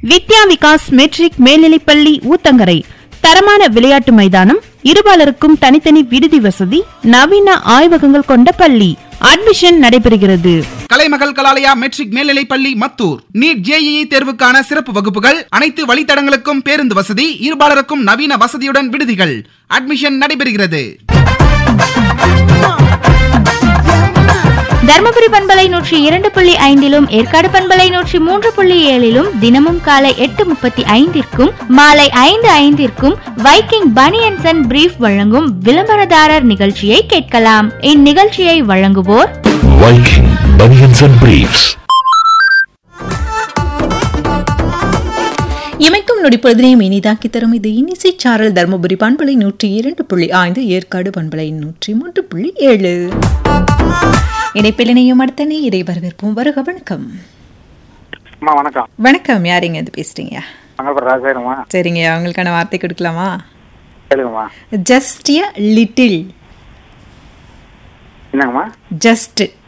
வித்யா Vikas matric மேல்நிலைப்பள்ளி ஊத்தங்கரை தரமான விளையாட்டு மைதானம் இருபாலருக்கும் தனித்தனி விடுதி வசதி நவீன ஆய்வகங்கள் கொண்ட பள்ளி அட்மிஷன் நடைபெறுகிறது கலைமகள் கலாலயா மெட்ரிக் மேல்நிலைப் பள்ளி மத்தூர் நீட் ஜேஇஇ தேர்வுக்கான சிறப்பு வகுப்புகள் அனைத்து வழித்தடங்களுக்கும் பேருந்து வசதி இருபாலருக்கும் நவீன வசதியுடன் விடுதிகள் அட்மிஷன் நடைபெறுகிறது தருமபுரி பண்பலை நூற்றி இரண்டு புள்ளி ஐந்திலும் ஏற்காடு பண்பலை நூற்றி மூன்று புள்ளி ஏழிலும் தினமும் காலை எட்டு முப்பத்தி ஐந்திற்கும் மாலை ஐந்து ஐந்திற்கும் வைக்கிங் பனியன்சன் அண்ட் பிரீஃப் வழங்கும் விளம்பரதாரர் நிகழ்ச்சியை கேட்கலாம் இந்நிகழ்ச்சியை வழங்குவோர் Viking Bunions and Briefs. இமைக்கும் நொடிப்பொழுதினையும் இனிதாக்கி தரும் இது இனிசை சாரல் தருமபுரி பண்பலை நூற்றி இரண்டு புள்ளி ஐந்து ஏற்காடு பண்பலை நூற்றி மூன்று புள்ளி ஏழு இணைப்பில் இணையும் அடுத்த நீரை வரவேற்போம் வருக வணக்கம் அம்மா வணக்கம் வணக்கம் யாரிங்க இது பேசுறீங்க மங்களபுரம் ராஜசேகரம்மா சரிங்க அவங்களுக்கான வார்த்தை கொடுக்கலாமா கேளுங்கம்மா ஜஸ்ட் எ லிட்டில் என்னங்கம்மா ஜஸ்ட்